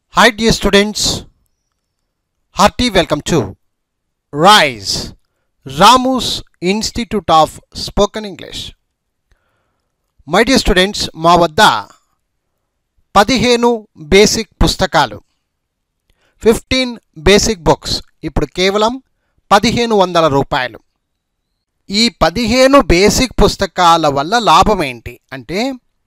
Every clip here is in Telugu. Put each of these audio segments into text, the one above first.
Hi, dear students. Hearty welcome to RISE, Ramu's Institute of Spoken English. My dear students మా వద్ద పదిహేను బేసిక్ పుస్తకాలు ఫిఫ్టీన్ బేసిక్ బుక్స్ ఇప్పుడు కేవలం పదిహేను వందల రూపాయలు ఈ పదిహేను బేసిక్ పుస్తకాల వల్ల లాభం ఏంటి అంటే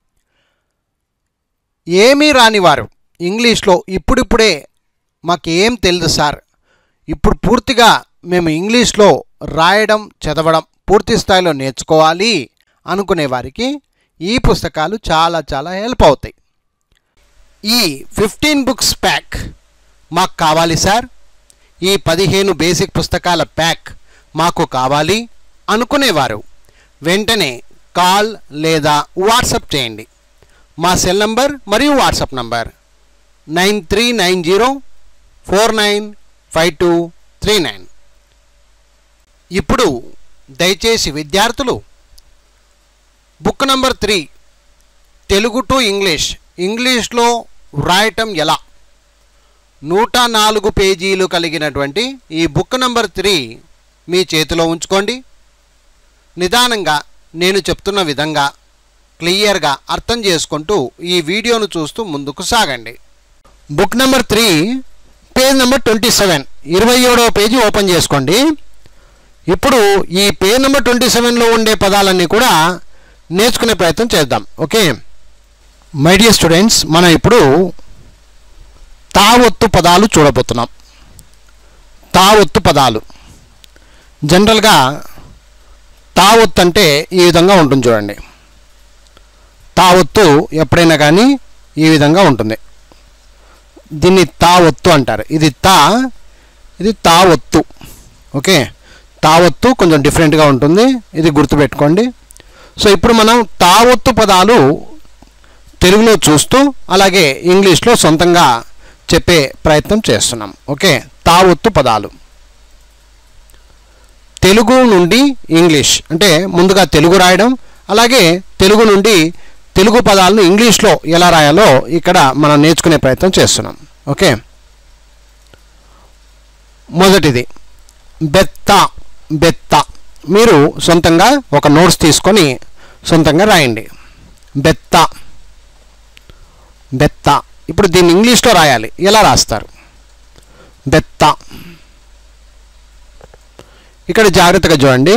ఏమీ రానివారు ఇంగ్లీష్లో ఇప్పుడిప్పుడే మాకేం తెలియదు సార్ ఇప్పుడు పూర్తిగా మేము ఇంగ్లీష్లో రాయడం చదవడం పూర్తి స్థాయిలో నేర్చుకోవాలి అనుకునే వారికి ఈ పుస్తకాలు చాలా చాలా హెల్ప్ అవుతాయి ఈ ఫిఫ్టీన్ బుక్స్ ప్యాక్ మాకు కావాలి సార్ ఈ పదిహేను బేసిక్ పుస్తకాల ప్యాక్ మాకు కావాలి అనుకునేవారు వెంటనే కాల్ లేదా వాట్సప్ చేయండి మా సెల్ నంబర్ మరియు WhatsApp number nine three nine zero four nine five two three nine ఇప్పుడు దయచేసి విద్యార్థులు book number three Telugu to English ఇంగ్లీష్లో వ్రాయటం ఎలా నూట నాలుగు పేజీలు కలిగినటువంటి ఈ బుక్ నంబర్ త్రీ మీ చేతిలో ఉంచుకోండి నిదానంగా నేను చెప్తున్న విధంగా క్లియర్గా అర్థం చేసుకుంటూ ఈ వీడియోను చూస్తూ ముందుకు సాగండి book number three page number twenty seven ఇరవై ఏడవ పేజీ ఓపెన్ చేసుకోండి ఇప్పుడు ఈ పేజ్ నెంబర్ ట్వంటీ సెవెన్లో ఉండే పదాలన్నీ కూడా నేర్చుకునే ప్రయత్నం చేద్దాం ఓకే మై డియర్ స్టూడెంట్స్ మనం ఇప్పుడు తావొత్తు పదాలు చూడబోతున్నాం తావొత్తు పదాలు జనరల్గా తావొత్తు అంటే ఈ విధంగా ఉంటుంది చూడండి తావొత్తు ఎప్పుడైనా కానీ ఈ విధంగా ఉంటుంది దీన్ని తావొత్తు అంటారు ఇది తా ఇది తావొత్తు ఓకే తావొత్తు కొంచెం డిఫరెంట్గా ఉంటుంది ఇది గుర్తుపెట్టుకోండి సో ఇప్పుడు మనం తావొత్తు పదాలు తెలుగులో చూస్తూ అలాగే ఇంగ్లీష్లో సొంతంగా చెప్పే ప్రయత్నం చేస్తున్నాం ఓకే తావొత్తు పదాలు తెలుగు నుండి ఇంగ్లీష్ అంటే ముందుగా తెలుగు రాయడం అలాగే తెలుగు నుండి తెలుగు పదాలను ఇంగ్లీష్లో ఎలా రాయాలో ఇక్కడ మనం నేర్చుకునే ప్రయత్నం చేస్తున్నాం ఓకే మొదటిది బెత్త బెత్త మీరు సొంతంగా ఒక నోట్స్ తీసుకొని సొంతంగా రాయండి బెత్త బెత్త ఇప్పుడు దీన్ని ఇంగ్లీష్లో రాయాలి ఎలా రాస్తారు బెత్త ఇక్కడ జాగ్రత్తగా చూడండి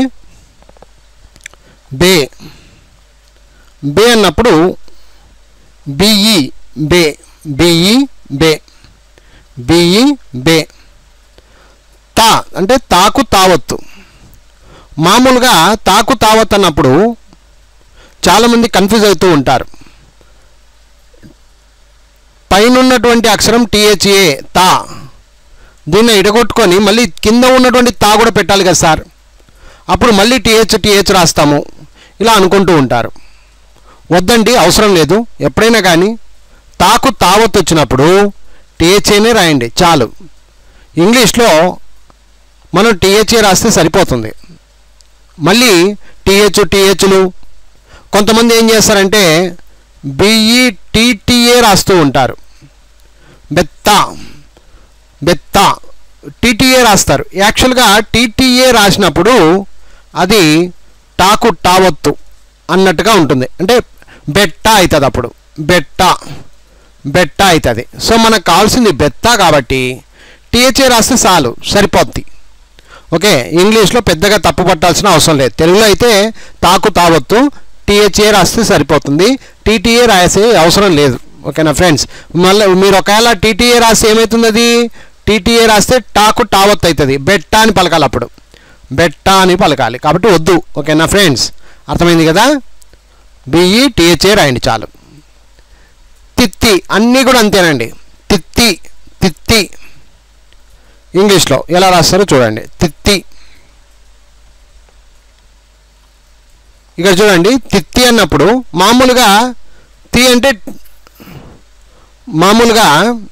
బే బే అన్నప్పుడు బిఈ బే బిఈ బే బిఈ బే తా అంటే తాకు తావత్తు మామూలుగా తాకు తావత్ అన్నప్పుడు చాలామంది కన్ఫ్యూజ్ అవుతూ ఉంటారు పైనున్నటువంటి అక్షరం టిహెచ్ఏ తా దీన్ని ఇడగొట్టుకొని మళ్ళీ కింద ఉన్నటువంటి తా కూడా పెట్టాలి కదా సార్ అప్పుడు మళ్ళీ టిహెచ్ టిహెచ్ రాస్తాము ఇలా అనుకుంటూ ఉంటారు వద్దండి అవసరం లేదు ఎప్పుడైనా కానీ తాకు తావత్ వచ్చినప్పుడు టిహెచ్ఏనే రాయండి చాలు ఇంగ్లీష్లో మనం టిహెచ్ఏ రాస్తే సరిపోతుంది మళ్ళీ టిహెచ్ టిహెచ్లు కొంతమంది ఏం చేస్తారంటే బిఈ టీటీఏ రాస్తూ ఉంటారు బెత్త బెత్త టీటీఏ రాస్తారు యాక్చువల్గా టీటీఏ రాసినప్పుడు అది టాకు టావత్తు అన్నట్టుగా ఉంటుంది అంటే బెట్ట అవుతుంది అప్పుడు బెట్ట బెట్ట అవుతుంది సో మనకు కావాల్సింది బెత్త కాబట్టి టీహెచ్ఏ రాస్తే చాలు సరిపోద్ది ఓకే ఇంగ్లీష్లో పెద్దగా తప్పు పట్టాల్సిన అవసరం లేదు తెలుగులో అయితే తాకు తావత్తు టీహెచ్ఏ రాస్తే సరిపోతుంది టీటీఏ రాసే అవసరం లేదు ఓకేనా ఫ్రెండ్స్ మళ్ళీ మీరు ఒకవేళ టీటీఏ రాస్తే ఏమవుతుంది అది టీటీఏ రాస్తే టాకు టావత్ అవుతుంది బెట్ట అని పలకాలి అప్పుడు బెట్ట అని పలకాలి కాబట్టి వద్దు ఓకేనా ఫ్రెండ్స్ అర్థమైంది కదా బిఈ టీహెచ్ఏ రాయండి చాలు తిత్తి అన్నీ కూడా అంతేనండి తిత్తి తిత్తి ఇంగ్లీష్లో ఎలా రాస్తారో చూడండి తిత్తి ఇక్కడ చూడండి తిత్తి అన్నప్పుడు మామూలుగా తి అంటే మామూలుగా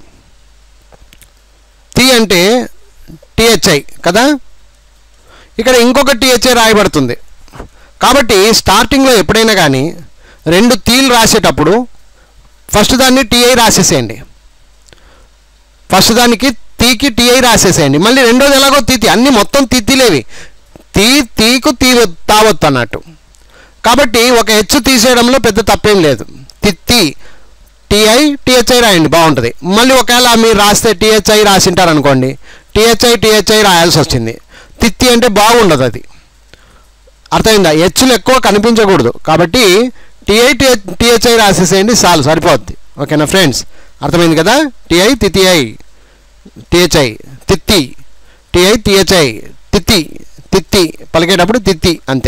తి అంటే టిహెచ్ఐ కదా ఇక్కడ ఇంకొక టిహెచ్ఐ రాయబడుతుంది కాబట్టి స్టార్టింగ్లో ఎప్పుడైనా కానీ రెండు తీలు రాసేటప్పుడు ఫస్ట్ దాన్ని టీఐ రాసేసేయండి ఫస్ట్ దానికి తీకి టీఐ రాసేసేయండి మళ్ళీ రెండోది ఎలాగో తీతి అన్ని మొత్తం తిత్తిలేవి తీ తీకు తీ తావొత్తు అన్నట్టు కాబట్టి ఒక హెచ్చు తీసేయడంలో పెద్ద తప్పేం లేదు తిత్తి టీఐ టీహెచ్ఐ రాయండి బాగుంటుంది మళ్ళీ ఒకవేళ మీరు రాస్తే టీహెచ్ఐ రాసింటారనుకోండి టీహెచ్ఐ టీహెచ్ఐ రాయాల్సి వచ్చింది తిత్తి అంటే బాగుండదు అది అర్థమైందా హెచ్చులు ఎక్కువ కనిపించకూడదు కాబట్టి టీఐ టీహెచ్ఐ రాసేసేయండి చాలు సరిపోద్ది ఓకేనా ఫ్రెండ్స్ అర్థమైంది కదా టీఐ తితిఐ టీహెచ్ఐ తిత్తి టీఐ టీహెచ్ఐ తిత్తి తిత్తి పలికేటప్పుడు తిత్తి అంతే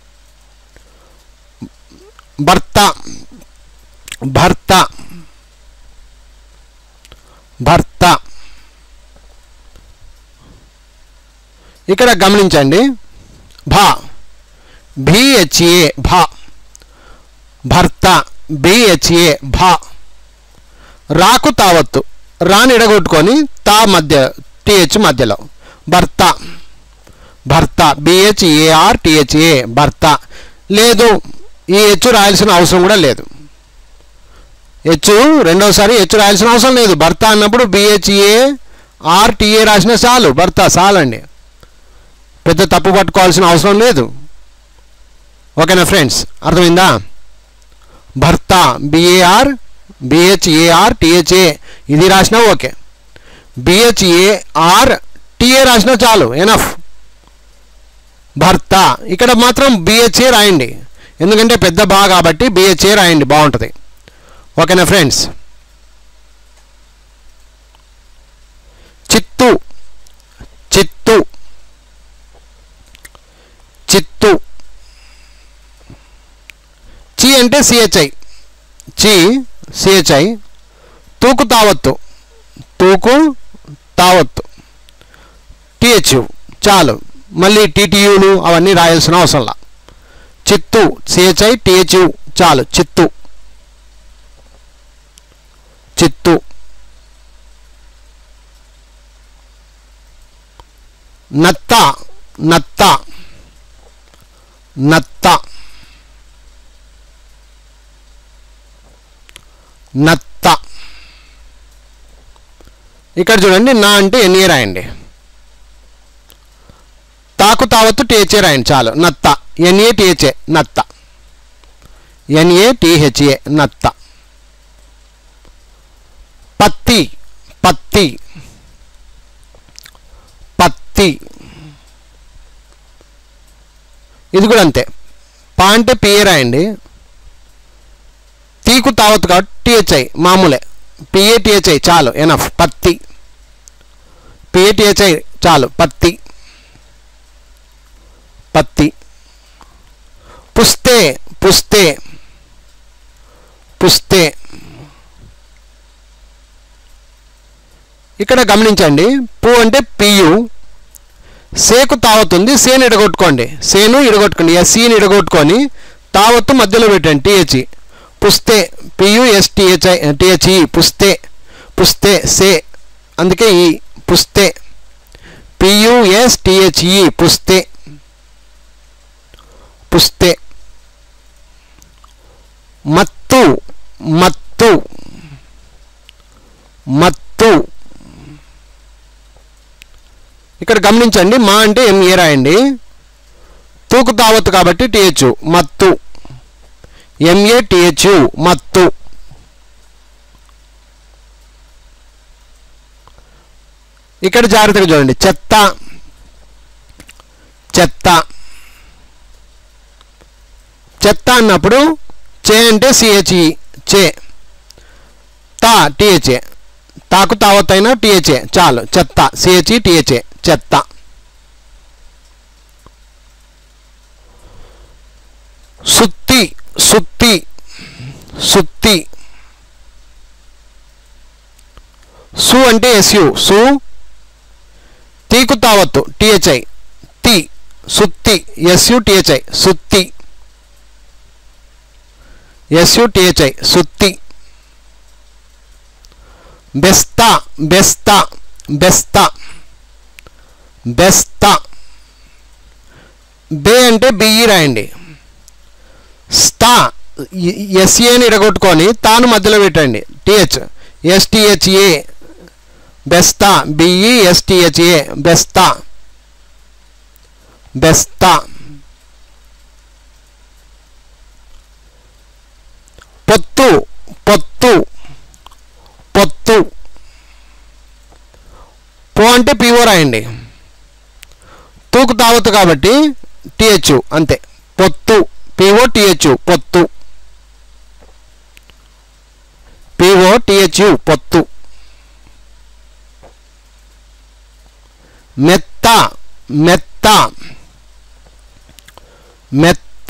భర్త భర్త భర్త ఇక్కడ గమనించండి భా బిహెచ్ఏ భా భర్త బిహెచ్ఏ భా రాకు తావత్తు రాని ఎడగొట్టుకొని తా మధ్య టిహెచ్ మధ్యలో భర్త భర్త బిహెచ్ఏఆర్ టిహెచ్ఏ భర్త లేదు ఈ హెచ్చు రాయాల్సిన అవసరం కూడా లేదు హెచ్చు రెండోసారి హెచ్చు రాయాల్సిన అవసరం లేదు భర్త అన్నప్పుడు బిహెచ్ఏ ఆర్టీఏ రాసిన చాలు భర్త చాలండి పెద్ద తప్పు పట్టుకోవాల్సిన అవసరం లేదు ఓకేనా ఫ్రెండ్స్ అర్థమైందా భర్త బిఏఆర్ బిహెచ్ఏఆర్ టిహెచ్ఏ ఇది రాసినా ఓకే బిహెచ్ఏఆర్ టిఏ రాసినా చాలు ఎనఫ్ భర్త ఇక్కడ మాత్రం బిహెచ్ఏ రాయండి ఎందుకంటే పెద్ద బా కాబట్టి బిహెచ్ఏ రాయండి బాగుంటుంది ఓకేనా ఫ్రెండ్స్ చిత్తు చిత్తు చిత్తు చి అంటే సిహెచ్ఐ చి సిహెచ్ఐ తూకు తావత్తు తూకు తావత్తు టిహెచ్ చాలు మళ్ళీ టీటీయూలు అవన్నీ రాయాల్సిన అవసరంలా చిత్తు సిహెచ్ఐ టిహెచ్యు చాలు చిత్తు చిత్తు నత్త నత్త నత్త నత్త ఇక్కడ చూడండి నా అంటే ఎన్ఏ రాయండి తాకు తావత్తు టీహెచ్ఏ రాయండి చాలు నత్త ఎన్ఏ టీహెచ్ఏ నత్త ఎన్ఏ టీహెచ్ఏ నత్త పత్తి పత్తి పత్తి ఇది కూడా అంతే పా అంటే పిఏ రాయండి తీకు తావత్తు కాబట్టి టీహెచ్ఐ మామూలే పిఏ టీహెచ్ఐ చాలు ఎనఫ్ పత్తి పిఏ టీహెచ్ఐ చాలు పత్తి పత్తి పుస్తే పుస్తే పుస్తే ఇక్కడ గమనించండి పు అంటే పియు సేకు తావతుంది సేను ఇడగొట్టుకోండి సేను ఇడగొట్టుకోండి ఎస్సీని ఇడగొట్టుకొని తావత్తు మధ్యలో పెట్టండి టిహెచ్ఈ పుస్తే పియుఎస్ టిహెచ్ఐ టిహెచ్ఈ పుస్తే పుస్తే సే అందుకే ఈ పుస్తే పియుఎస్ టిహెచ్ఈ పుస్తే పుస్తే మత్తు మత్తు మత్తు ఇక్కడ గమనించండి మా అంటే ఎంఏ రాయండి తూకు తావత్తు కాబట్టి టిహెచ్ మత్తు ఎంఏ టిహెచ్ మత్తు ఇక్కడ జాగ్రత్తగా చూడండి చెత్త చెత్త చెత్త అన్నప్పుడు చే అంటే సిహెచ్ఈ చే తా టిహెచ్ఏ తాకు తావత్తైనా టిహెచ్ఏ చాలు చెత్త సిహెచ్ఈ టిహెచ్ఏ చెత్త సుత్తి సుత్తి సుత్తి సు అంటే ఎస్యు సు తీకు తావత్తు టిహెచ్ఐ తి సుత్తి ఎస్యు టిహెచ్ఐ సుత్తి ఎస్యు టిహెచ్ఐ సుత్తి బెస్తా బెస్తా బెస్తా బెస్తా బే అంటే బిఈ రాయండి స్తా ఎస్ఏని ఇడగొట్టుకొని తాను మధ్యలో పెట్టండి టిహెచ్ ఎస్టిహెచ్ఏ బెస్తా బిఈఎస్టిహెచ్ఏ బెస్తా బెస్తా పొత్తు పొత్తు పొత్తు పో అంటే పిఓ రాయండి తూకు తావత్తు కాబట్టి టిహెచ్ అంతే పొత్తు పిఓ టిహెచ్ పొత్తు పిఓ టిహెచ్యు పొత్తు మెత్త మెత్త మెత్త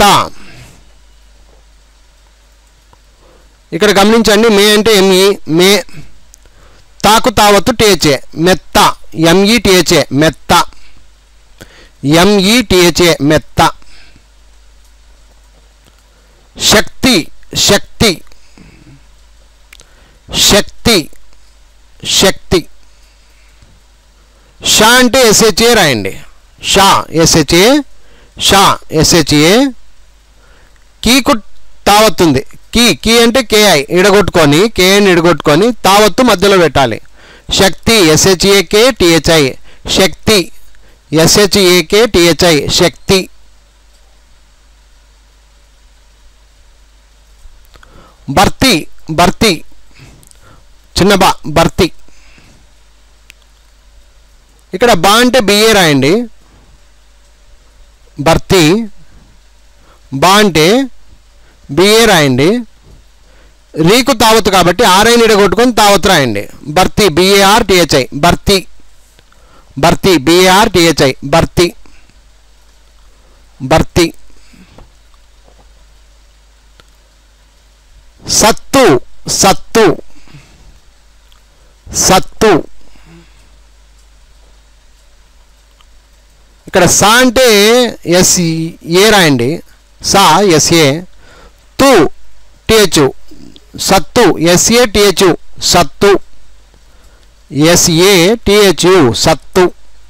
ఇక్కడ గమనించండి మే అంటే ఎంఈ మే తాకు తావత్తు టిహెచ్ఏ మెత్త ఎంఈ టిహెచ్ఏ మెత్త ఎంఈ టిహెచ్ఏ మెత్త శక్తి శక్తి శక్తి శక్తి షా అంటే ఎస్హెచ్ఏ రాయండి షా ఎస్హెచ్ఏ షా ఎస్హెచ్ఏ కీకు తావత్తుంది కీ కీ అంటే కేఐ ఇడగొట్టుకొని కేఐని ఇడగొట్టుకొని తావత్తు మధ్యలో పెట్టాలి శక్తి ఎస్హెచ్ఏకే టిహెచ్ఐ శక్తి ఎస్హెచ్ఏకే టిహెచ్ఐ శక్తి భర్తీ భర్తీ చిన్న బా భర్తీ ఇక్కడ బా అంటే బిఏ రాయండి భర్తీ బా అంటే బిఏ రాయండి రీకు తావత్తు కాబట్టి ఆర్ఐని ఇడగొట్టుకొని తావత్తు రాయండి భర్తీ బిఏఆర్ టిహెచ్ఐ భర్తీ భర్తీ బిఏఆర్ టిహెచ్ఐ భర్తీ భర్తీ సత్తు సత్తు సత్తు ఇక్కడ సా అంటే ఎస్ ఏ రాయండి సా ఎస్ఏ తు టిహెచ్ సత్తు ఎస్ఏ టిహెచ్ సత్తు ఎస్ఏ టిహెచ్ సత్తు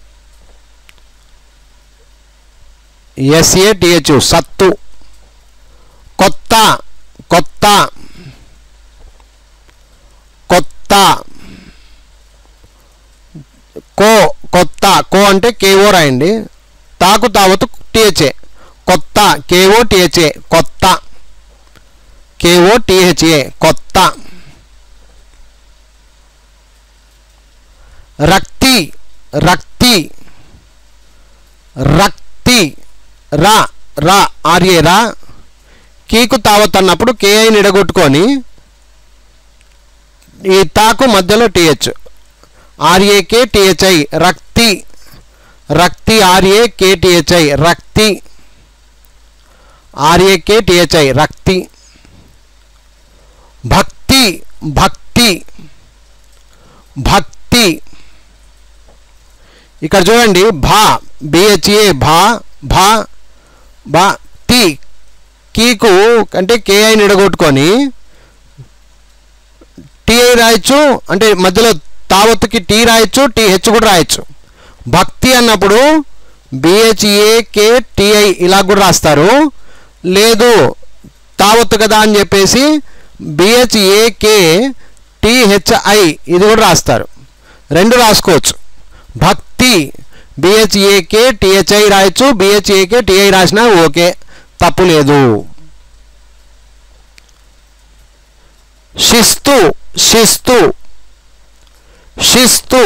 ఎస్ఏ టిహెచ్ సత్తు కొత్త కొత్త కొత్త కో కొత్త కో అంటే కేఓ రాయండి తాకు తావతు టిహెచ్ఏ కొత్త కేఓ టిహెచ్ఏ కొత్త కేఓ టిహెచ్ఏ కొత్త రక్తి రక్తి రక్తి రా రా ఆర్ఏ రా కీకు తావత్ అన్నప్పుడు కేఐని ఇడగొట్టుకొని ఈ తాకు మధ్యలో టిహెచ్ ఆర్ఏకే టిహెచ్ఐ రక్తి రక్తి ఆర్ఏ కేటిహెచ్ఐ రక్తి ఆర్ఏకే టిహెచ్ఐ రక్తి భక్తి భక్తి భక్తి ఇక్కడ చూడండి భా బిహెచ్ఏ భా భా బా తి కీకు అంటే కేఐని ఇడగొట్టుకొని టీఐ రాయొచ్చు అంటే మధ్యలో తావత్తుకి టీ రాయొచ్చు టీహెచ్ కూడా రాయొచ్చు భక్తి అన్నప్పుడు బిహెచ్ఏకే టిఐ ఇలా కూడా రాస్తారు లేదు తావత్తు కదా అని చెప్పేసి బిహెచ్ఏకే టిహెచ్ఐ ఇది కూడా రాస్తారు రెండు రాసుకోవచ్చు భక్తి బిహెచ్ఏకే టిహెచ్ఐ రాయొచ్చు బిహెచ్ఏకే టిఐ రాసినా ఓకే తప్పు లేదు శిస్తు శిస్తు శిస్తు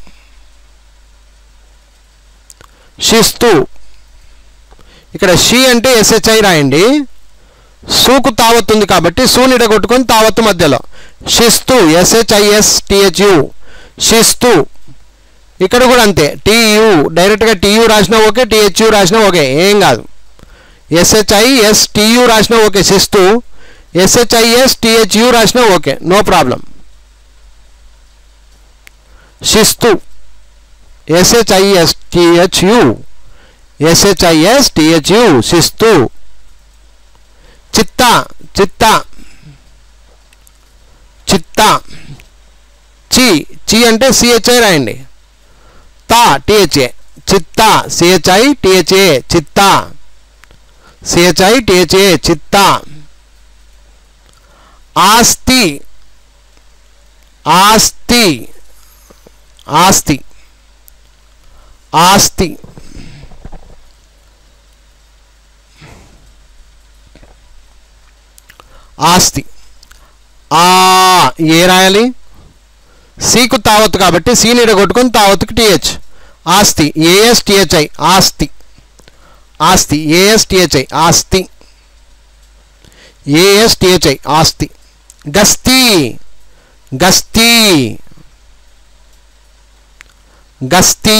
శిస్తు ఇక్కడ షి అంటే ఎస్హెచ్ఐ రాయండి సూకు తావత్తు ఉంది కాబట్టి సూని కొట్టుకొని తావత్తు మధ్యలో శిస్తు ఎస్హెచ్ఐఎస్ టిహెచ్యు శిస్తు ఇక్కడ కూడా అంతే టీయు డైరెక్ట్గా టీయు రాసినా ఓకే టిహెచ్యు రాసినా ఓకే ఏం కాదు ఎస్హెచ్ఐఎస్ టియు రాసినా ఓకే శిస్తు ఎస్హెచ్ఐఎస్ టిహెచ్యు రాసినా ఓకే నో ప్రాబ్లం శిస్తు ఎస్హెచ్ఐఎస్ టిహెచ్యు ఎస్హెచ్ఐఎస్ టిహెచ్యు శిస్తు చిత్త చిత్త చిత్త చి చి అంటే సిహెచ్ఐ రాయండి తా టిహెచ్ఏ చిత్త సిహెచ్ఐ టిహెచ్ఏ చిత్త సిహెచ్ఐ టిహెచ్ఏ చిత్త ఆస్తి ఆస్తి ఆస్తి ఆస్తి ఆస్తి ఆ ఏ రాయాలి సీకు తావత్తు కాబట్టి సీని కొట్టుకొని తావత్తుకి టీహెచ్ ఆస్తి ఏఎస్ టిహెచ్ఐ ఆస్తి ఆస్తి ఏఎస్ టిహెచ్ఐ ఆస్తి ఏఎస్ టిహెచ్ఐ ఆస్తి గస్తీ గస్తీ గస్తీ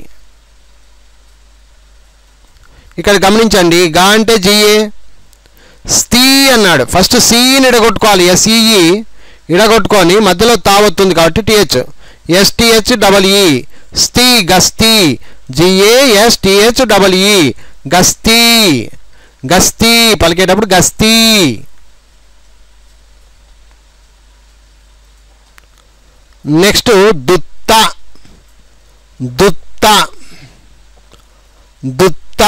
ఇక్కడ గమనించండి గా అంటే జిఏ స్థీ అన్నాడు ఫస్ట్ సీని ఇడగొట్టుకోవాలి ఎస్ఈఈ ఇడగొట్టుకొని మధ్యలో తావొత్తుంది కాబట్టి టిహెచ్ ఎస్టిహెచ్ డబల్ ఈ స్థీ గస్తీ జిఏ ఎస్టిహెచ్ డబల్ ఈ గస్తీ గస్తీ పలికేటప్పుడు గస్తీ నెక్స్ట్ దుత్త దుత్త దుత్త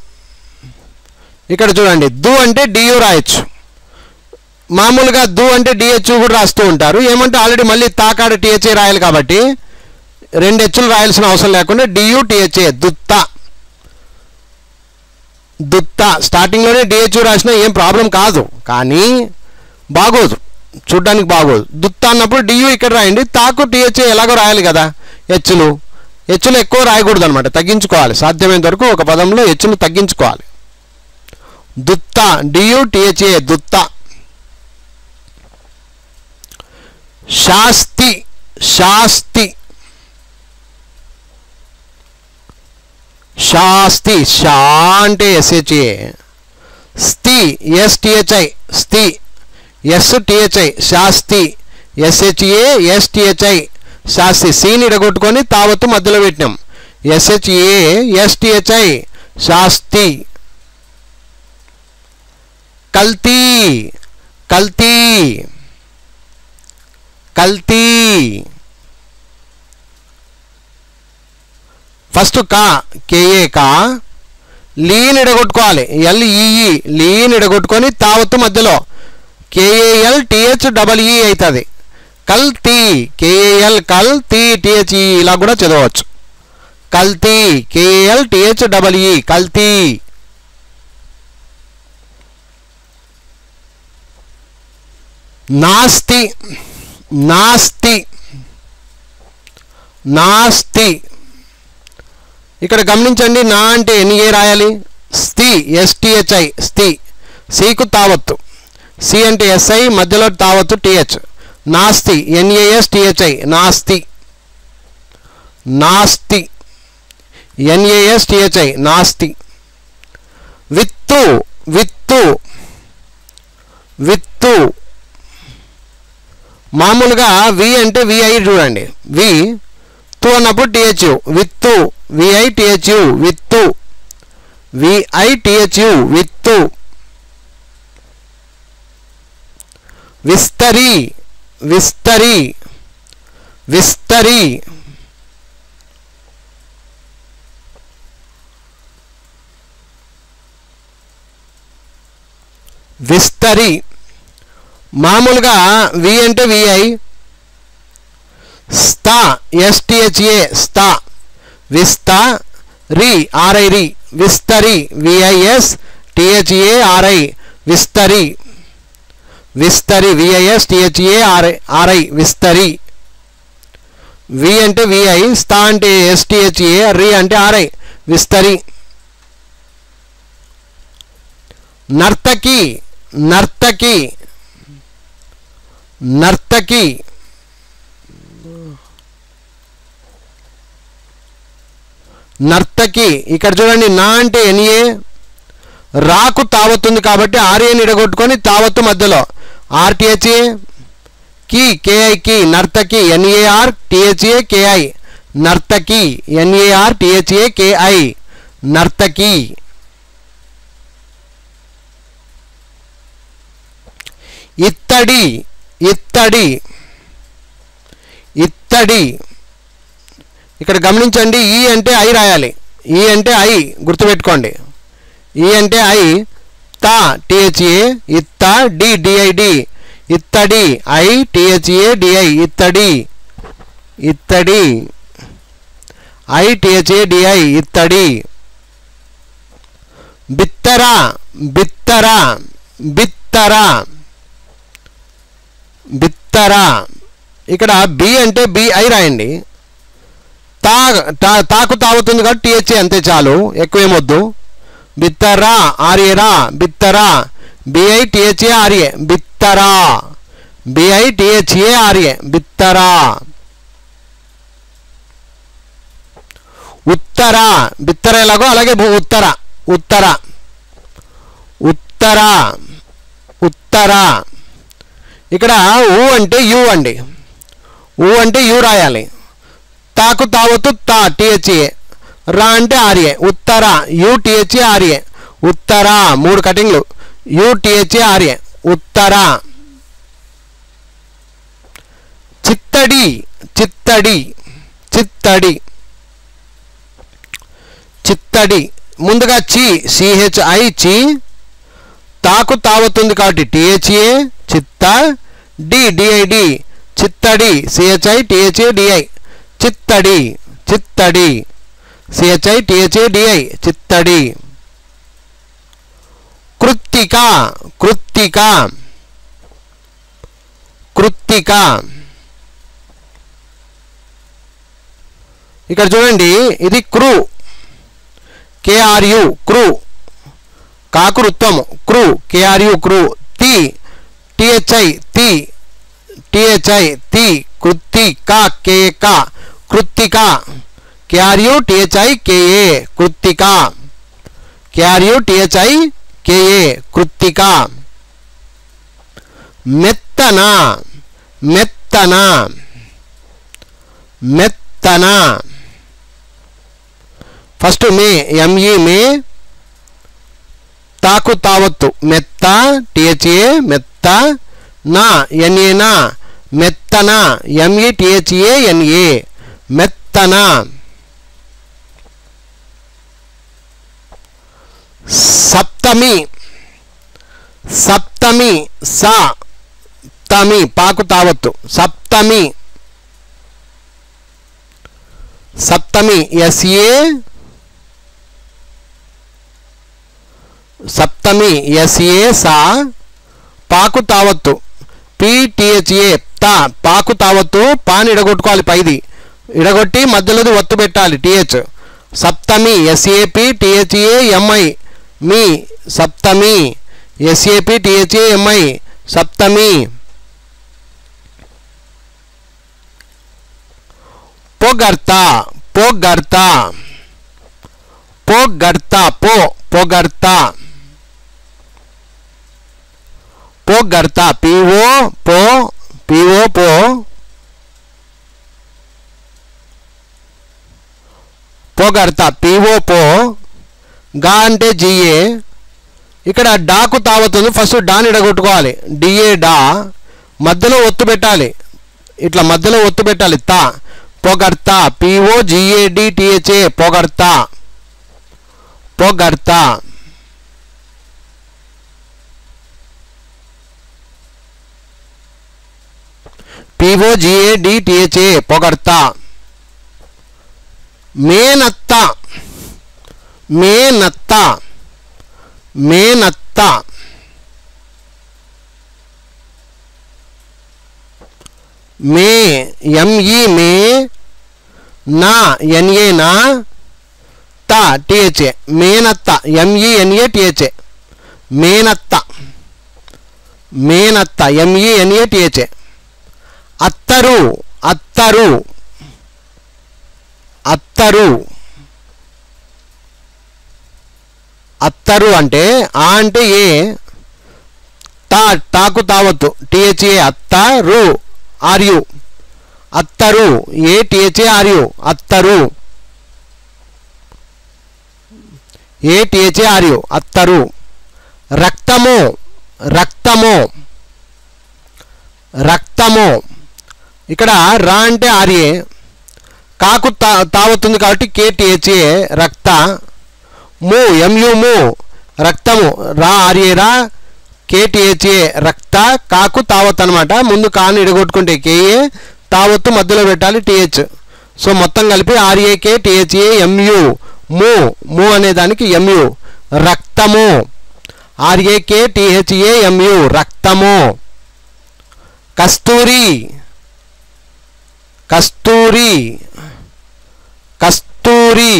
ఇక్కడ చూడండి దు అంటే డియు రాయొచ్చు మామూలుగా దు అంటే డిహెచ్ కూడా రాస్తూ ఉంటారు ఏమంటే ఆల్రెడీ మళ్ళీ తాకాడ టిహెచ్ఏ రాయాలి కాబట్టి రెండు హెచ్లు రాయాల్సిన అవసరం లేకుండా డియు టిహెచ్ఏ దుత్త దుత్త స్టార్టింగ్లోనే డిహెచ్ రాసినా ఏం ప్రాబ్లం కాదు కానీ బాగోదు చూడ్డానికి బాగోదు దుత్త అన్నప్పుడు డియు ఇక్కడ రాయండి తాకు టిహెచ్ఏ ఎలాగో రాయాలి కదా హెచ్చులు హెచ్చులు ఎక్కువ రాయకూడదు అనమాట తగ్గించుకోవాలి సాధ్యమైనంత వరకు ఒక పదంలో హెచ్చులు తగ్గించుకోవాలి దుత్త డియు టిహెచ్ఏ దుత్త శాస్తి శాస్తి శాస్తి షా అంటే ఎస్హెచ్ఏ స్థి ఎస్టిహెచ్ఐ స్థి ఎస్ టిహెచ్ఐ శాస్తి ఎస్హెచ్ఏ ఎస్టిహెచ్ఐ శాస్తి సీని ఇడగొట్టుకొని తావత్తు మధ్యలో పెట్టినాం ఎస్హెచ్ఏ ఎస్టిహెచ్ఐ శాస్తి కల్తీ కల్తీ కల్తీ ఫస్ట్ కా కేఏ కా లీన్ ఇడగొట్టుకోవాలి ఎల్ఈఈ లీన్ ఇడగొట్టుకొని తావత్తు మధ్యలో కేఏఎల్ టిహెచ్ డబల్ ఈ అవుతుంది కల్తీ కేఏఎల్ కల్ టీ టిహెచ్ఈ ఇలా కూడా చదవచ్చు కల్తీ కేఏఎల్ టిహెచ్ డబల్ ఈ కల్తీ నాస్తి నాస్తి నాస్తి ఇక్కడ గమనించండి నా అంటే ఎన్ఏ రాయాలి స్థి ఎస్టిహెచ్ఐ స్థి సికు తావత్తు సి అంటే ఎస్ఐ మధ్యలో తావత్తు టిహెచ్ నాస్తి ఎన్ఏఎస్ టిహెచ్ఐ నాస్తి నాస్తి ఎన్ఏఎస్ టిహెచ్ఐ నాస్తి విత్తు విత్తు విత్తు మామూలుగా వి అంటే విఐ చూడండి వి తు అన్నప్పుడు టిహెచ్యు విత్తు విఐ టిహెచ్యు విత్తు విఐ టిహెచ్యు విత్తు విస్తరి విస్తరి విస్తరి విస్తరి మామూలుగా వి అంటే విఐ స్థా ఎస్టిహెచ్ఏ స్థా విస్తా రి ఆర్ఐ రి విస్తరి విఐఎస్ టిహెచ్ఏ ఆర్ఐ విస్తరి విస్తరి విఐఎస్ టిహెచ్ఏ ఆర్ఐ ఆర్ఐ విస్తరి వి అంటే విఐ స్థా అంటే ఎస్టిహెచ్ఏ రి అంటే ఆర్ఐ విస్తరి నర్తకి నర్తకి నర్తకి నర్తకి ఇక్కడ చూడండి నా అంటే ఎన్ఏ రాకు తావత్తుంది కాబట్టి ఆర్ఏని ఇడగొట్టుకొని తావత్తు మధ్యలో ఆర్టీహెచ్ఏ కి కేఐ కి నర్తకి ఎన్ఏఆర్ టిహెచ్ఏ కేఐ నర్తకి ఎన్ఏఆర్ టిహెచ్ఏ కేఐ నర్తకి ఇత్తడి ఇత్తడి ఇత్తడి ఇక్కడ గమనించండి ఈ అంటే ఐ రాయాలి ఈ అంటే ఐ గుర్తుపెట్టుకోండి ఈ అంటే ఐ తా టిహెచ్ఏ ఇత్త డి డిఐడి ఇత్తడి ఐ టిహెచ్ఏ డిఐ ఇత్తడి ఇత్తడి ఐ టిహెచ్ఏ డిఐ ఇత్తడి బిత్తర బిత్తర బిత్తర బిత్తర ఇక్కడ బి అంటే బిఐ రాయండి తా తా- తాకు తాగుతుంది కాబట్టి టిహెచ్ఏ అంతే చాలు ఎక్కువ ఏమొద్దు బిత్తరా ఆర్ఏరా బిత్తరా బిఐ టిహెచ్ఏ ఆర్ఏ బిత్తరా బిఐ టిహెచ్ఏ ఆర్ఏ బిత్తరా ఉత్తర బిత్తర ఎలాగో అలాగే భూ- ఉత్తర ఉత్తర ఉత్తర ఉత్తర ఇక్కడ ఊ అంటే యు అండి ఊ అంటే యు రాయాలి తాకు తావత్తు తా టిహెచ్ఏ రా అంటే ఆర్ఏ ఉత్తర యు టిహెచ్ఏ ఆర్ఏ ఉత్తర మూడు కటింగ్లు యు టిహెచ్ఏ ఆర్ఏ ఉత్తర చిత్తడి చిత్తడి చిత్తడి చిత్తడి ముందుగా చి సిహెచ్ఐ చి తాకు తావతుంది కాబట్టి టిహెచ్ఏ చిత్త డి డిఐడి చిత్తడి సిహెచ్ఐ టిహెచ్ఏ డిఐ చిత్తడి చిత్తడి సిహెచ్ఐ టిహెచ్ఏ డిఐ చిత్తడి కృత్తిక కృత్తిక కృత్తిక ఇక్కడ చూడండి ఇది క్రూ కేఆర్యు క్రూ కాకృత్వము క్రూ కేఆర్యు క్రూ తి టిహెచ్ఐ తి టిహెచ్ఐ తి కృత్తిక కేక కృత్తిక కేఆర్యు టిహెచ్ఐ కేఏ కృత్తిక కేఆర్యు టిహెచ్ఐ కేఏ కృత్తిక మెత్తన మెత్తన మెత్తన ఫస్ట్ మే ఎంఈ మే తాకు తావత్తు మెత్త టిహెచ్ఏ మెత్త నా ఎన్ఏ నా మెత్తన ఎంఈ టిహెచ్ఏ ఎన్ఏ మెత్తన సప్తమి సప్తమి స తమి పాకు తావత్తు సప్తమి సప్తమి ఎస్ఏ సప్తమి ఎస్ఏ సా పాకు తావత్తు పిటిహెచ్ఏ తా పాకు తావత్తు పాని ఇడగొట్టుకోవాలి పైది ఇడగొట్టి మధ్యలోది ఒత్తు పెట్టాలి టిహెచ్ సప్తమి ఎస్ఏపి టిహెచ్ఏ ఎంఐ మీ సప్తమి ఎస్ఏపి టిహెచ్ఏ ఎంఐ సప్తమి పొగర్త పొగర్త పొగర్త పో పొగర్త పొగర్త పిఓ పో పిఓ పో పొగర్త పిఓ పో గా అంటే జిఏ ఇక్కడ డాకు తావతుంది ఫస్ట్ డాని ఇడగొట్టుకోవాలి డిఏ డా మధ్యలో ఒత్తు పెట్టాలి ఇట్లా మధ్యలో ఒత్తు పెట్టాలి తా పొగర్త పిఓ జిఏడి టిహెచ్ఏ పొగర్త పొగర్త పిఓ జిఏడి టిహెచ్ఏ పొగర్త మేనత్త మేనత్త మేనత్త మే ఎంఈ మే నా ఎన్ఏ నా త టిహెచ్ఏ మేనత్త ఎంఈ ఎన్ఏ టిహెచ్ఏ మేనత్త మేనత్త ఎంఈ ఎన్ఏ టిహెచ్ఏ అత్తరు అత్తరు అత్తరు అత్తరు అంటే ఆ అంటే ఏ తా తాకు తావత్తు టిహెచ్ఏ అత్తరు ఆర్యు అత్తరు ఏ టిహెచ్ఏ ఆర్యు అత్తరు ఏ టిహెచ్ఏ ఆర్యు అత్తరు రక్తము రక్తము రక్తము ఇక్కడ రా అంటే ఆర్ఏ కాకు తా తావుతుంది కాబట్టి కేటీహెచ్ఏ రక్త ము ఎంయు ము రక్తము రా ఆర్ఏ రా కేటీహెచ్ఏ రక్త కాకు తావత్ అనమాట ముందు కాని ఇడగొట్టుకుంటే కేఏ తావత్తు మధ్యలో పెట్టాలి టీహెచ్ సో మొత్తం కలిపి ఆర్ఏకే టిహెచ్ఏ ఎంయు ము ము అనే దానికి ఎంయు రక్తము ఆర్ఏకే టిహెచ్ఏ ఎంయు రక్తము కస్తూరి కస్తూరి కస్తూరి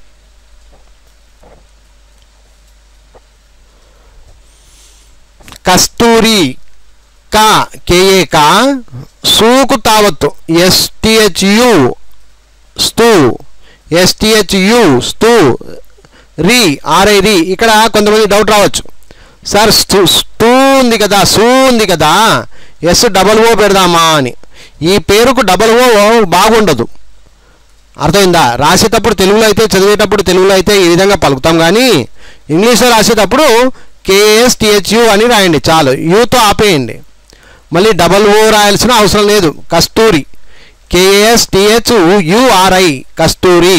కస్తూరి కా కేఏ కా సూకు తావత్తు ఎస్టిహెచ్యు స్తూ ఎస్టిహెచ్యు స్తూ రి ఆర్ఐ రి ఇక్కడ కొంతమంది డౌట్ రావచ్చు సార్ స్తూ స్టూ ఉంది కదా సూ ఉంది కదా ఎస్ డబల్ ఓ పెడదామా అని ఈ పేరుకు డబల్ ఓ బాగుండదు అర్థమైందా రాసేటప్పుడు తెలుగులో అయితే చదివేటప్పుడు తెలుగులో అయితే ఈ విధంగా పలుకుతాం కానీ ఇంగ్లీష్లో రాసేటప్పుడు కేఎస్ టిహెచ్యు అని రాయండి చాలు యూతో ఆపేయండి మళ్ళీ డబల్ ఓ రాయాల్సిన అవసరం లేదు కస్తూరి కేఎస్ టిహెచ్ యుఆర్ఐ కస్తూరి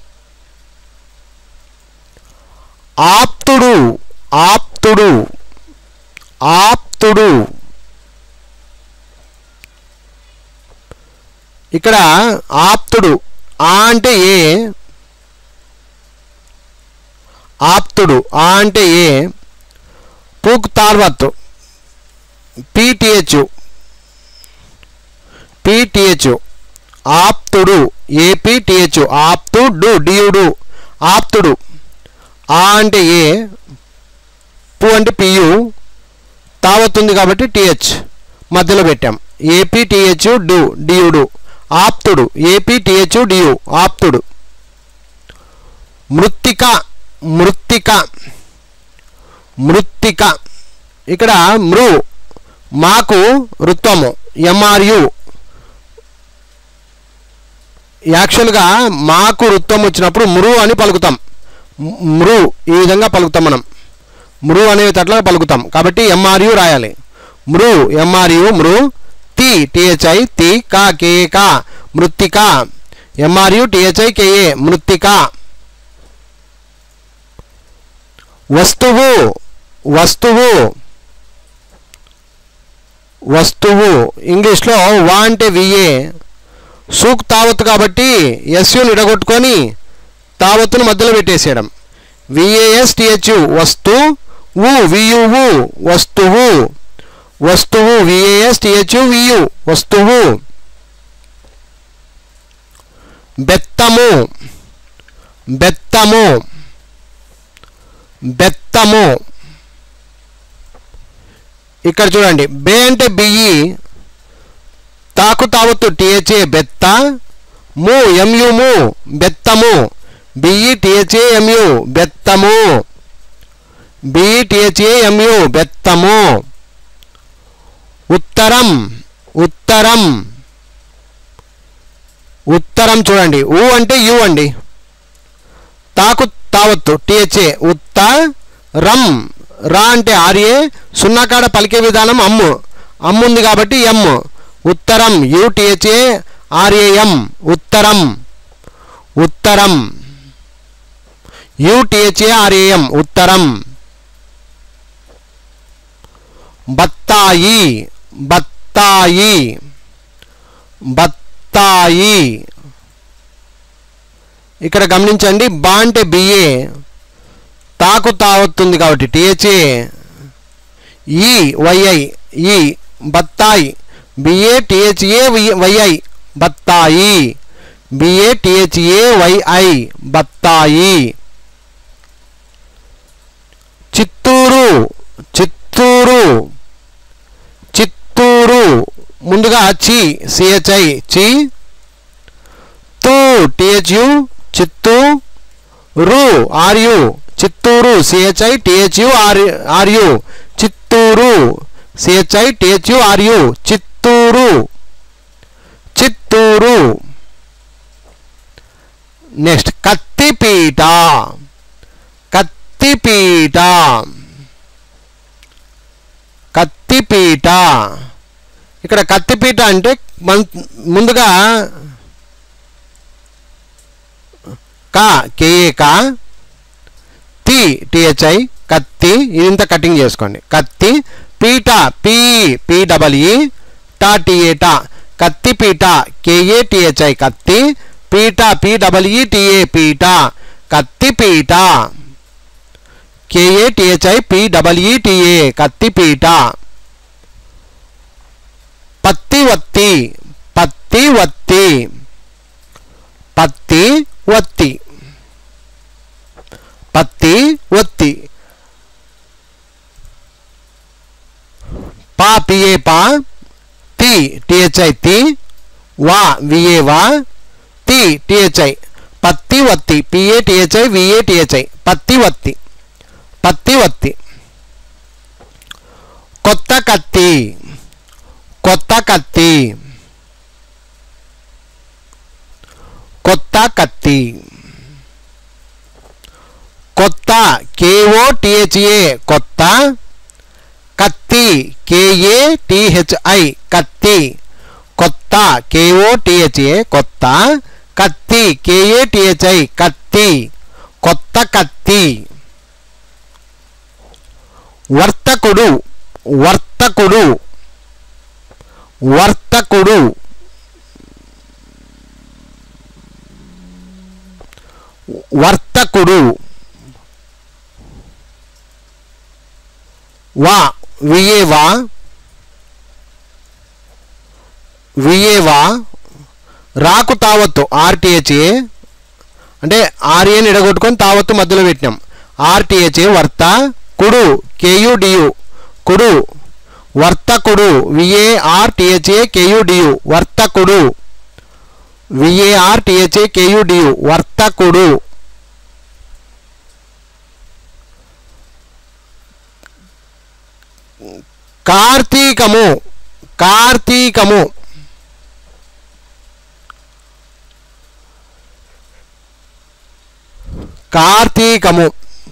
ఆప్తుడు ఆప్తుడు ఆప్తుడు ఇక్కడ ఆప్తుడు ఆ అంటే ఏ ఆప్తుడు ఆ అంటే ఏ పూక్ తార్వత్ పీటీహెచ్ పీటీహెచ్ ఆప్తుడు ఏపీటీహెచ్ ఆప్తుడు డియుడు ఆప్తుడు ఆ అంటే ఏ పు అంటే పియు తావతుంది కాబట్టి టిహెచ్ మధ్యలో పెట్టాం ఏపీ టిహెచ్ డు డియుడు ఆప్తుడు ఏపీ టిహెచ్ డియు ఆప్తుడు మృత్తిక మృత్తిక మృత్తిక ఇక్కడ మృ మాకు ఋత్వము ఎంఆర్యు యాక్చువల్గా మాకు ఋత్వం వచ్చినప్పుడు మృ అని పలుకుతాం మ్- మృ ఈ విధంగా పలుకుతాం మనం మృ అనే తట్లా పలుకుతాం కాబట్టి ఎంఆర్యు రాయాలి మృ ఎంఆర్యు మృ తి టిహెచ్ఐ తి కా కే కా మృత్తిక ఎంఆర్యు టిహెచ్ఐ కేఏ మృత్తిక వస్తువు వస్తువు వస్తువు ఇంగ్లీష్లో వా అంటే విఏ సూక్ తావత్ కాబట్టి ఎస్యుని ఇడగొట్టుకొని తావత్తును మధ్యలో పెట్టేసేయడం విఏఎస్ టిహెచ్యు వస్తు వు వియువు వస్తువు వస్తువు విఏఎస్ టిహెచ్యు వియు వస్తువు బెత్తము బెత్తము బెత్తము ఇక్కడ చూడండి బే అంటే బియ్యి తాకు తావత్తు టిహెచ్ఏ బెత్త ము ఎంయు ము బెత్తము బిఈ టిహెచ్ఏ ఎంయు బెత్తము బిఈ టిహెచ్ఏ ఎంయు బెత్తము ఉత్తరం ఉత్తరం ఉత్తరం చూడండి ఊ అంటే యు అండి తాకు తావత్తు టిహెచ్ఏ ఉత్త రం రా అంటే ఆర్ఏ సున్నా కాడ పలికే విధానం అమ్ము అమ్ము ఉంది కాబట్టి ఎం ఉత్తరం యుటిహెచ్ఏ ఆర్ఏఎం ఉత్తరం ఉత్తరం యుటిహెచ్ఏ ఆర్ఏఎం ఉత్తరం బత్తాయి బత్తాయి బత్తాయి ఇక్కడ గమనించండి బా అంటే బిఏ తాకు తావత్తుంది కాబట్టి టిహెచ్ఏ ఈ వైఐ ఈ బత్తాయి బిఏ టిహెచ్ఏ వైఐ బత్తాయి బిఏ టిహెచ్ఏ వైఐ బత్తాయి చిత్తూరు చిత్తూరు చిత్తూరు ముందుగా చి సిహెచ్ఐ చి తూ టిహెచ్యు చిత్తూ రు ఆర్యు చిత్తూరు సిహెచ్ఐ టిహెచ్యు ఆర్ ఆర్యు చిత్తూరు సిహెచ్ఐ టిహెచ్యు ఆర్యు చిత్తూరు చిత్తూరు నెక్స్ట్ కత్తిపీట కత్తిపీట కత్తిపీట ఇక్కడ కత్తిపీట అంటే మన ముందుగా కా కేఏ కా తి టిహెచ్ఐ కత్తి ఇదంతా కటింగ్ చేసుకోండి కత్తి పీట పీ పీ డబల్ ఈ టా టిఏ టా కత్తి పీట కేఏ టిహెచ్ఐ కత్తి పీట పీడబ్ల్యూటీఏ పీట కత్తి పీట కేఏటిహెచ్ఐ పీడబ్ల్యూటీఏ కత్తి పీట పత్తి వత్తి పత్తి వత్తి పత్తి వత్తి పత్తి ఒత్తి పా పిఏ పా తి టిహెచ్ఐ తి వా విఏ వా తి టిహెచ్ఐ పత్తి వత్తి పిఏ టిహెచ్ఐ విఏ టిహెచ్ఐ పత్తి వత్తి పత్తి వత్తి కొత్త కత్తి కొత్త కత్తి కొత్త కత్తి కొత్త కేఓ టిహెచ్ఏ కొత్త కత్తి కేఏ టిహెచ్ఐ కత్తి కొత్త కేఓ టిహెచ్ఏ కొత్త కత్తి కేఏ టిహెచ్ఐ కత్తి కొత్త కత్తి వర్తకుడు వర్తకుడు వర్తకుడు వర్తకుడు వా వియేవా వియేవా రాకు తావత్తు ఆర్టీహెచ్ఏ అంటే ఆర్ఏని ఎడగొట్టుకొని తావత్తు మధ్యలో పెట్టినాం ఆర్టీహెచ్ఏ వర్త కుడు కేయుడియు కుడు వర్తకుడు విఏఆర్టీహెచ్ఏ కేయుడియు వర్తకుడు విఏఆర్టీహెచ్ఏ కేయుడియు వర్తకుడు కార్తీకము కార్తీకము కార్తీకము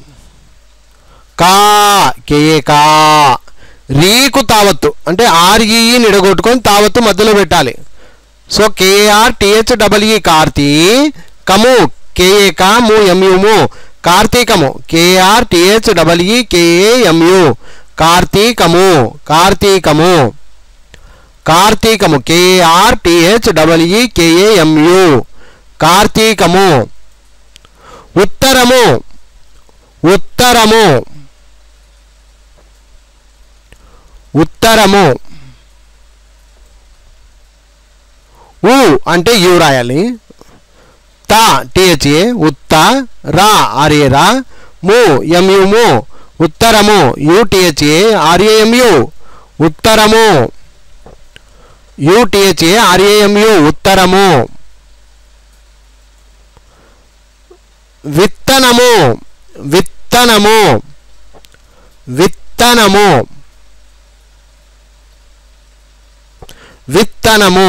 కా కేఏ కా రీకు తావత్తు అంటే ఆర్ఈఈ నిడగొట్టుకొని తావత్తు మధ్యలో పెట్టాలి సో కేఆర్ టిహెచ్ డబల్ఈ కార్తీ కము కేఏ కా ము ఎంయు ము కార్తీకము K R T H double E K A M U కార్తీకము కార్తీకము కార్తీకము K R T H double E K A M U కార్తీకము ఉత్తరము ఉత్తరము ఉత్తరము ఉ అంటే యు రాయాలి త టిహెచ్ఏ ఉత్త రా ఆర్ఏ రా ము ఎంయు ము ఉత్తరము యుటిహెచ్ఏ ఆర్ఏఎంయు ఉత్తరము యుటిహెచ్ఏ ఆర్ఏఎంయు ఉత్తరము విత్తనము విత్తనము విత్తనము విత్తనము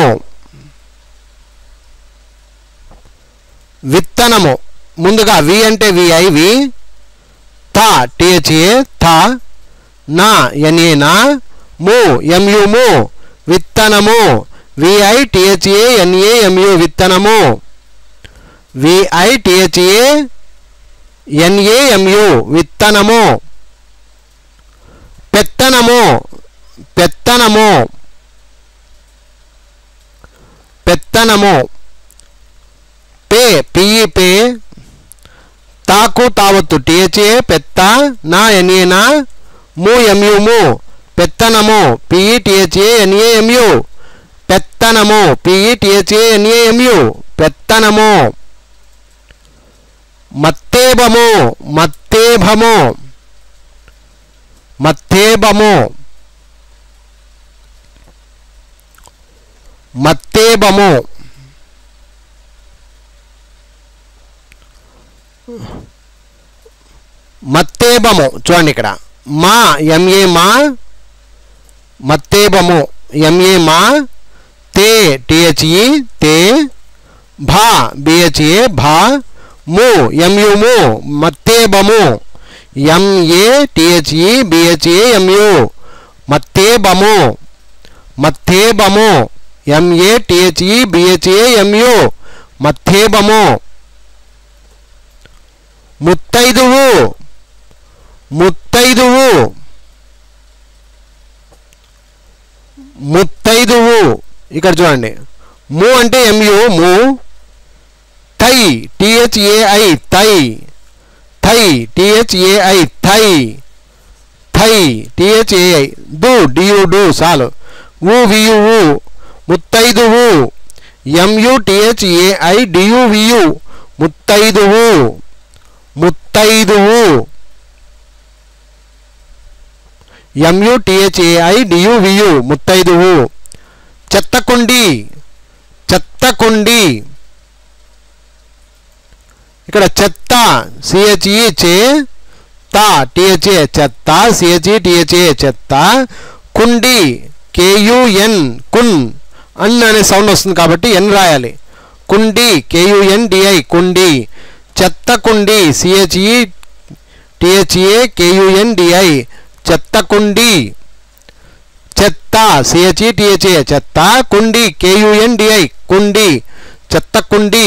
విత్తనము ముందుగా వి అంటే విఐ వి థ టిహెచ్ఏ థ నా ఎన్ఏ నా ము ఎంయు ము విత్తనము విఐ టిహెచ్ఏ ఎన్ఏ ఎంయు విత్తనము విఐ టిహెచ్ఏ ఎన్ఏ ఎంయు విత్తనము పెత్తనము పెత్తనము పెత్తనము పే పిఈ పే తాకు తావత్తు టిహెచ్ఏ పెత్త నా ఎన్ఏ నా ము ఎంయు ము పెత్తనము పిఈ టిహెచ్ఏ ఎన్ఏ ఎంయు పెత్తనము పిఈ టిహెచ్ఏ ఎన్ఏ ఎంయు పెత్తనము మత్తేబము మత్తేభము మత్తేబము మత్తేబము మత్తేబము చూడండి ఇక్కడ మా ఎంఏ మా మత్తేబము ఎంఏ మా తే టిహెచ్ఈ తే భా బిహెచ్ఏ భా ము ఎంయు ము మత్తేబము ఎంఏ టిహెచ్ఈ బిహెచ్ఏ ఎంయు మత్తేబము మత్తేబము ఎంఏ టిహెచ్ఈ బిహెచ్ఏ ఎంయు మత్తేబము ముత్తైదువు ముత్తైదువు ముత్తైదువు ఇక్కడ చూడండి ము అంటే ఎంయు ము టిహెచ్ఏఐ థై థై టిహెచ్ఏఐ థై థై టిహెచ్ఏఐ డు డియు డు చాలు ఊ వియు ఊ ముత్తైదువు ఎంయు టిహెచ్ఏఐ డియు వియు ముత్తైదువు ముత్తైదువు ఎంయు టిహెచ్ఏఐ డియు వియు ముత్తైదువు చెత్తకుండి చెత్తకుండి ఇక్కడ చెత్త సిహెచ్ఈ చే తా టిహెచ్ఏ చెత్త సిహెచ్ఈ టిహెచ్ఏ చెత్త కుండి కేయుఎన్ కున్ అన్ అనే సౌండ్ వస్తుంది కాబట్టి ఎన్ రాయాలి కుండి కేయుఎన్ డిఐ కుండి చెత్త కుండి సిహెచ్ఈ టిహెచ్ఏ కేయుఎన్ డిఐ చెత్త కుండి చెత్త సిహెచ్ఈ టిహెచ్ఏ చెత్త కుండి కేయుఎన్ డిఐ కుండి చెత్త కుండి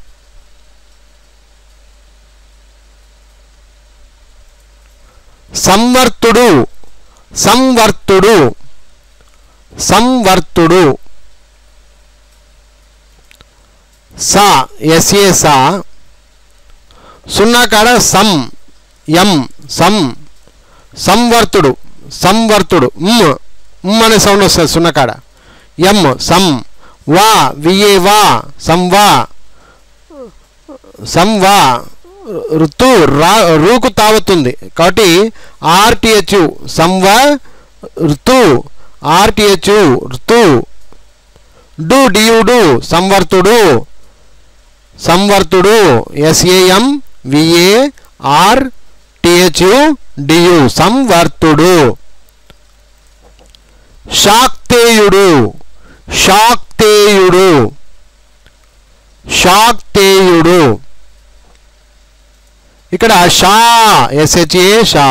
సంవర్తుడు సంవర్తుడు సంవర్తుడు సా ఎస్ఏ సా సున్నా కాడ సం ఎం సం సంవర్తుడు సంవర్తుడు మ్ మ్ అనే సౌండ్ వస్తుంది సున్నా కాడ ఎం సం వా విఏ వా సంవా సంవా ఋతు రా రూకు తావుతుంది కాబట్టి ఆర్టిహెచ్ సంవ ఋతు ఆర్టిహెచ్ ఋతు డు డియుడు సంవర్తుడు సంవర్తుడు S A M V A R T H D U సంవర్తుడు శాక్తేయుడు శాక్తేయుడు శాక్తేయుడు ఇక్కడ షా ఎస్హెచ్ఏ షా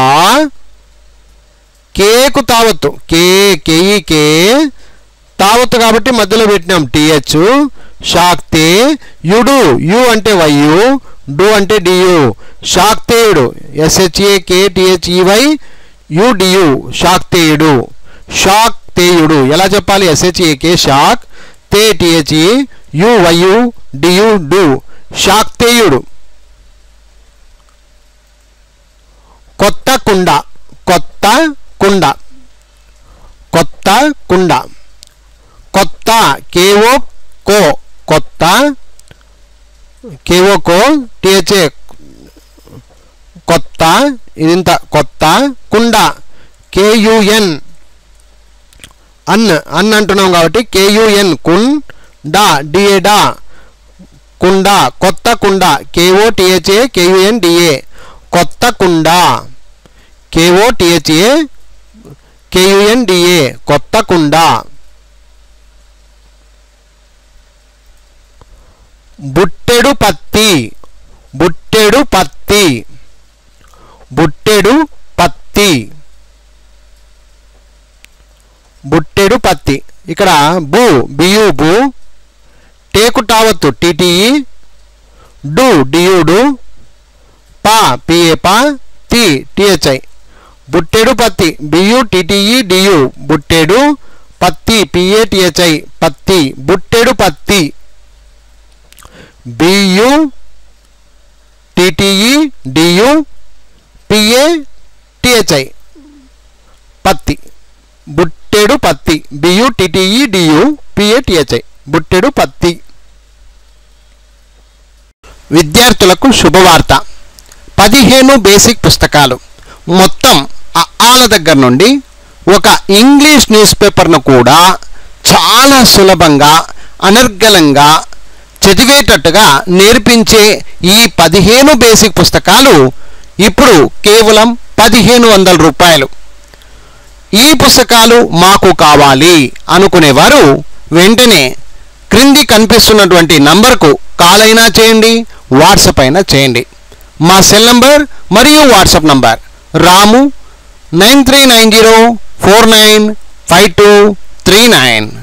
కేకు తావత్తు కే కేయి కే తావత్తు కాబట్టి మధ్యలో పెట్టినాం టిహెచ్ శాక్తే యుడు యు అంటే వయ్యు డు అంటే డియు శాక్తేయుడు S H A K T H E Y U D U శాక్తేయుడు శాక్తేయుడు ఎలా చెప్పాలి ఎస్హెచ్ఏ కే షాక్ తే టిహెచ్ఈ యు వయ్యు డియు డు శాక్తేయుడు కొత్త కుండ కొత్త కుండ కొత్త కుండ కొత్త కేవో కో కొత్త కేవో కో టిహెచ్ఏ కొత్త ఇదింత కొత్త కుండ కేయుఎన్ అన్ అన్ అంటున్నాం కాబట్టి కేయుఎన్ కున్ డా డిఏ డా కుండ కొత్త కుండ కేఓ టిహెచ్ఏ కేయుఎన్ డిఏ కొత్త కుండ కేఓ టిహెచ్ఏ కేయుఎన్ డిఏ కొత్త కుండ బుట్టెడు పత్తి బుట్టెడు పత్తి బుట్టెడు పత్తి బుట్టెడు పత్తి ఇక్కడ బు బియు బు టేకు టావత్తు టిటిఈ డు డియుడు పా పిఏ పా తి టిహెచ్ఐ బుట్టెడు పత్తి బియు టిటిఈ డియు బుట్టెడు పత్తి పిఏ టిహెచ్ఐ పత్తి బుట్టెడు పత్తి బియు టిటిఈ డియు పిఏ టిహెచ్ఐ పత్తి బుట్టెడు పత్తి బియు టిటిఈ డియు పిఏ టిహెచ్ఐ బుట్టెడు పత్తి విద్యార్థులకు శుభవార్త పదిహేను బేసిక్ పుస్తకాలు మొత్తం ఆల దగ్గర నుండి ఒక ఇంగ్లీష్ న్యూస్ పేపర్ను కూడా చాలా సులభంగా అనర్గళంగా చదివేటట్టుగా నేర్పించే ఈ పదిహేను బేసిక్ పుస్తకాలు ఇప్పుడు కేవలం పదిహేను వందల రూపాయలు ఈ పుస్తకాలు మాకు కావాలి అనుకునేవారు వెంటనే క్రింది కనిపిస్తున్నటువంటి నంబర్కు కాల్ అయినా చేయండి వాట్సాప్ అయినా చేయండి మా సెల్ నంబర్ మరియు WhatsApp number Ramu nine three nine zero four nine five two three nine